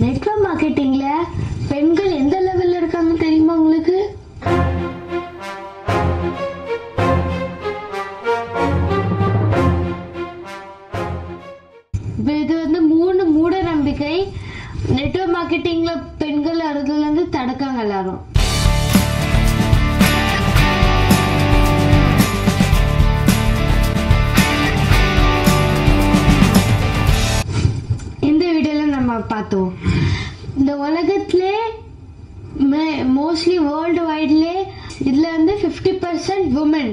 network மார்க்கெட்டிங்ல பெண்கள் எந்த லெவல்ல இருக்காங்க தெரியுமா உங்களுக்கு இப்ப இது வந்து மூணு மூட நம்பிக்கை நெட்வொர்க் மார்க்கெட்டிங்ல பெண்கள் அதுல இருந்து தடுக்காங்க எல்லாரும் இந்த வீடியோல நம்ம பார்த்தோம் இந்த உலகத்திலே மோஸ்ட்லி வேர்ல்டு வைட்லே இதுல வந்து ஃபிஃப்டி பர்சன்ட் உமன்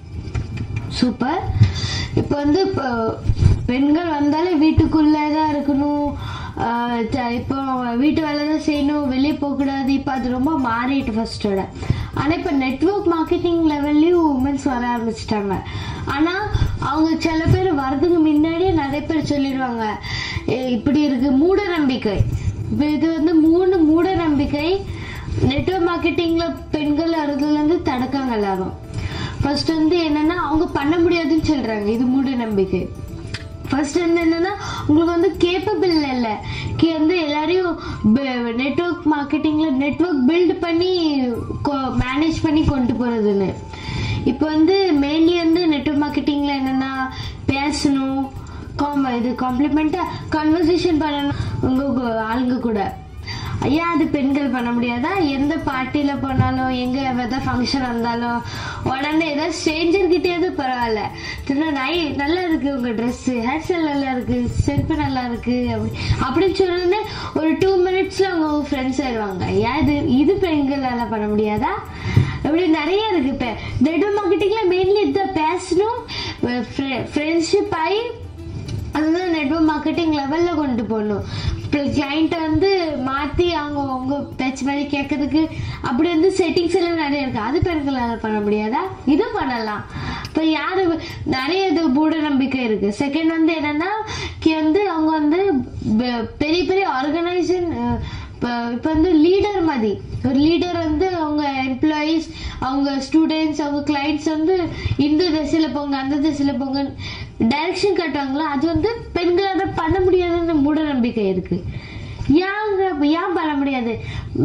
சூப்பர் இப்போ வந்து இப்போ பெண்கள் வந்தாலே வீட்டுக்குள்ளே தான் இருக்கணும் ஆஹ் த- இப்போ வீட்டு வேலை தான் செய்யணும் வெளியே போகக்கூடாது இப்போ அது ரொம்ப மாறிட்டு ஃபர்ஸ்டோட ஆனால் இப்போ நெட்வொர்க் மார்க்கெட்டிங் லெவல்லையும் உமன்ஸ் வர ஆரம்பிச்சிட்டாங்க ஆனால் அவங்க சில பேர் வரதுக்கு முன்னாடியே நிறைய பேர் சொல்லிடுவாங்க "ஏய், இப்படி இருக்கு மூட நம்பிக்கை இப்போ இது வந்து மூணு மூட நம்பிக்கை நெட்வொர்க் மார்க்கெட்டிங்ல பெண்கள் அதுல இருந்து தடுக்காங்க எல்லாரும் ஃபர்ஸ்ட் வந்து என்னன்னா அவங்க பண்ண முடியாதுன்னு சொல்றாங்க இது மூட நம்பிக்கை ஃபர்ஸ்ட் வந்து என்னன்னா உங்களுக்கு வந்து கேப்பபிள் இல்லை கி வந்து எல்லாரையும் நெட்வொர்க் மார்க்கெட்டிங்ல நெட்வொர்க் பில்ட் பண்ணி மேனேஜ் பண்ணி கொண்டு போறதுன்னு இப்போ வந்து மெயின்லி வந்து நெட்வொர்க் மார்க்கெட்டிங்ல என்னன்னா பேசணும் காம் இது காம்ப்ளிமெண்டா கன்வர்சேஷன் பண்ணணும் உங்க கு- ஆளுங்க கூட ஐயா அது பெண்கள் பண்ண முடியாதா எந்த பார்ட்டியில போனாலும் எங்க எதாவது ஃபங்க்ஷன் வந்தாலும் உடனே ஏதாவது ஸ்ட்ரேஞ்சர் கிட்டேயாவது பரவாயில்ல திரும்ப நை நல்லா இருக்கு உங்க ட்ரெஸ் ஹேர் ஸ்டைல் நல்லா இருக்கு செருப்பு நல்லா இருக்கு அப்படி அப்படின்னு சொன்னோடனே ஒரு டூ மினிட்ஸ்ல அவங்க ஃப்ரெண்ட்ஸ் ஆயிடுவாங்க ஐயா இது இது பெண்களால பண்ண முடியாதா அப்படி நிறைய இருக்கு இப்ப நெட்வொர்க் மார்க்கெட்டிங்ல மெயின்லி இதான் பேசணும் ஃப்ரெண்ட்ஷிப் ஆகி அதுதான் நெட்வொர்க் மார்க்கெட்டிங் லெவல்ல கொண்டு போகணும் கிளைண்ட்டை வந்து மாத்தி அவங்க அவங்க பேச்சு மாதிரி கேட்கறதுக்கு அப்படி வந்து செட்டிங்ஸ் எல்லாம் நிறைய இருக்கு அது பெண்களால பண்ண முடியாதா இது பண்ணலாம் இப்போ யாரு நிறைய இது மூட நம்பிக்கை இருக்கு செகண்ட் வந்து என்னன்னா கி- வந்து அவங்க வந்து பெ- பெரிய பெரிய ஆர்கனைசேஷன் இப்போ வந்து லீடர் மாதிரி ஒரு லீடர் வந்து அவங்க எம்ப்ளாயீஸ் அவங்க ஸ்டூடெண்ட்ஸ் அவங்க கிளைண்ட்ஸ் வந்து இந்த திசையில் போங்க அந்த திசையில் போங்க டைரக்ஷன் காட்டுவாங்களா அது வந்து பெண்களால பண்ண முடியாதுன்னு மூட நம்பிக்கை இருக்கு ஏங்க ஏன் பண்ண முடியாது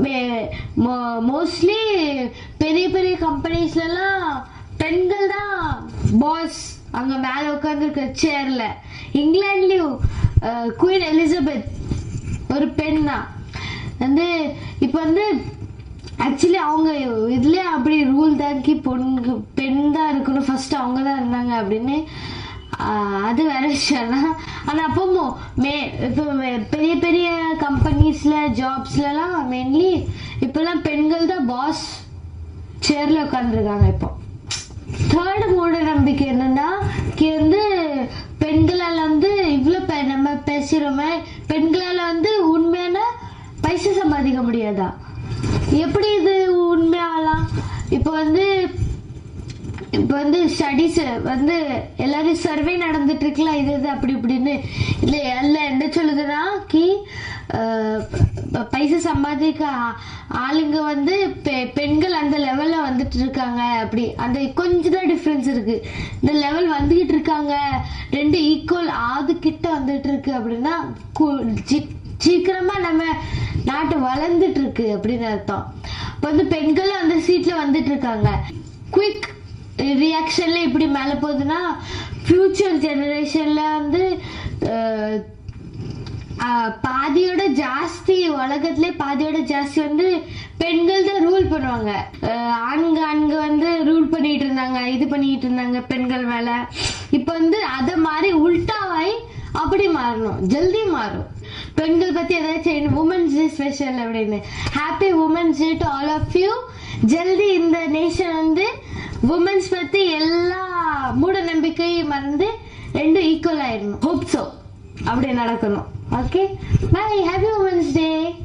மோஸ்ட்லி பெரிய பெரிய கம்பெனிஸ்லாம் பெண்கள் தான் பாஸ் அங்க மேல உட்காந்துருக்க சேர்ல இங்கிலாந்துலயும் குயின் எலிசபெத் ஒரு பெண் தான் வந்து இப்போ வந்து ஆக்சுவலி அவங்க இதுலயே அப்படி ரூல் தாக்கி பொண்ணு பெண் தான் இருக்கணும் ஃபர்ஸ்ட் அவங்க தான் இருந்தாங்க அப்படின்னு ஆஹ், அது வேற விஷயம் தான் ஆனா அப்பவும் மே இப்போ மே- பெரிய பெரிய கம்பெனிஸ்ல ஜாப்ஸ்லலாம் மெயின்லி இப்பெல்லாம் பெண்கள் தான் பாஸ் சேர்ல உட்காந்துருக்காங்க இப்போ தேர்ட் மூட நம்பிக்கை என்னன்னா கி- வந்து பெண்களால வந்து இவ்வளோ பே- நம்ம பேசுறோமே பெண்களால வந்து உண்மையான பைசா சம்பாதிக்க முடியாதா எப்படி இது உண்மையாகலாம் இப்போ வந்து இப்போ வந்து ஸ்டடிஸ் வந்து எல்லாரும் சர்வே நடந்துட்டு இருக்குல்ல இது இது அப்படி இப்படின்னு இல்லை எல்லாம் என்ன சொல்லுதுன்னா கி அஹ், ப- பைசா சம்பாதிக்க ஆ- ஆளுங்க வந்து பெ- பெண்கள் அந்த லெவல்ல வந்துட்டு இருக்காங்க அப்படி அந்த கொஞ்சம் தான் டிஃப்ரென்ஸ் இருக்கு இந்த லெவல் வந்துகிட்டு இருக்காங்க ரெண்டு ஈக்குவல் ஆது கிட்ட வந்துட்டு இருக்கு அப்படின்னா கு- சி- சீக்கிரமா நம்ம நாட்டு வளர்ந்துட்டு இருக்கு அப்படின்னு அர்த்தம் இப்போ வந்து பெண்களும் அந்த சீட்ல வந்துட்டு இருக்காங்க குயிக் ரியாக்ஷன்ல இப்படி மேல போகுதுன்னா ஃபியூச்சர் ஜெனரேஷன்ல வந்து அஹ், அஹ், பாதியோட ஜாஸ்தி உலகத்திலே பாதியோட ஜாஸ்தி வந்து பெண்கள் தான் ரூல் பண்ணுவாங்க அஹ், ஆண்க ஆண்க வந்து ரூல் பண்ணிட்டு இருந்தாங்க இது பண்ணிட்டு இருந்தாங்க பெண்கள் மேல இப்போ வந்து அத மாதிரி உல்டாவாய் அப்படி மாறணும் ஜல்தி மாறும் பெண்கள் பத்தி ஏதாவது செய்யணும் உமன்ஸ் டே ஸ்பெஷல் அப்படின்னு happy women's day to all of you ஜல்தி இந்த நேஷன் வந்து உமன்ஸ் பத்தி எல்லா மூட நம்பிக்கையும் மறந்து ரெண்டும் ஈக்குவல் ஆயிடணும் ஹோப் சோ அப்படி நடக்கணும் ஓகே பை ஹாப்பி உமன்ஸ் டே